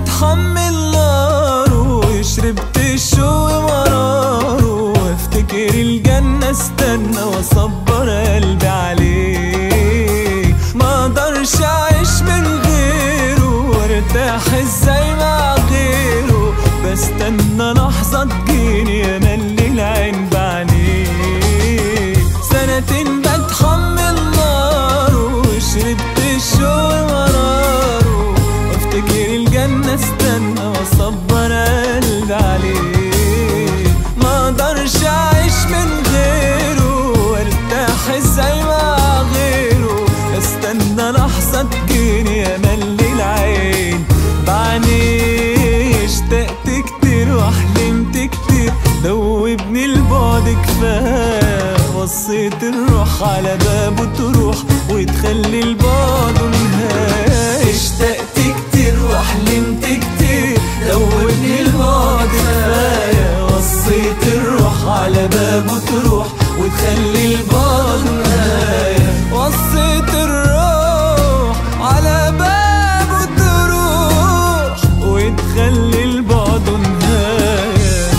بتحمل ناره شربت الشوق مراره وافتكر الجنة استنى واصبر قلبي عليه ما اقدرش اعيش من غيره وارتاح ازاي مع غيره بستنى لحظة تجيني املي العين بعينيه سنتين بتحمل ناره وشربت الشوق مراره وافتكر الجنة استنى واصبر قلبي عليه ما اقدرش اعيش من غيره وارتاح ازاي مع غيره استنى لحظة تجيني املي العين بعينيه اشتقت كتير واحلمت كتير دوبني البعد كفايه وصيت الروح على بابه تروح وتخلي البعد نهاية اشتقت كتير واحلمت كتير دوبني البعد كفايه وصيت الروح على بابه تروح وتخلي البعد نهاية وصيت الروح على بابه تروح وتخلي البعد نهاية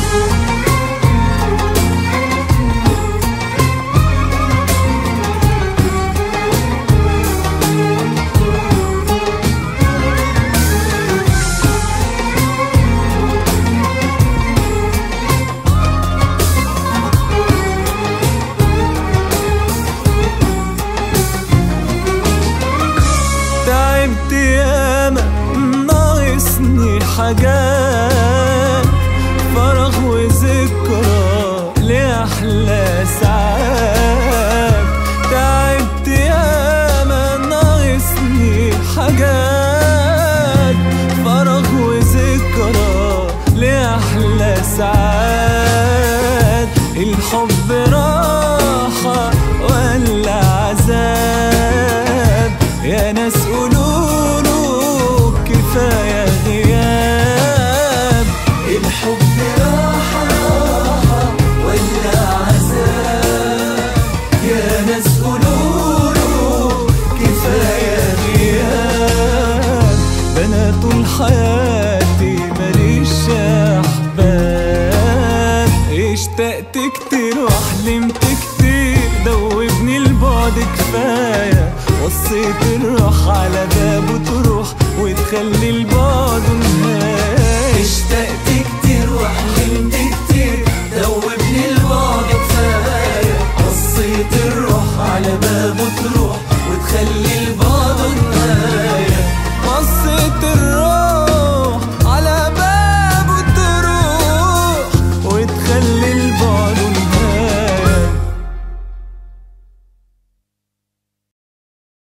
تعبت ياما ناقصني حاجات فراغ وذكرى لأحلى ساعات تعبت ياما ناقصني حاجات فراغ وذكرى لأحلى ساعات الحب راحة ولا عذاب يا ناس قولوله كفاية غياب الحب راحة ولا عذاب يا ناس قولوله كفاية غياب ده انا طول حياتي ماليش احباب اشتقت كتير واحلمت كتير دوبني البعد كفايه وصيت الروح على بابه تروح وتخلي البعد نهايه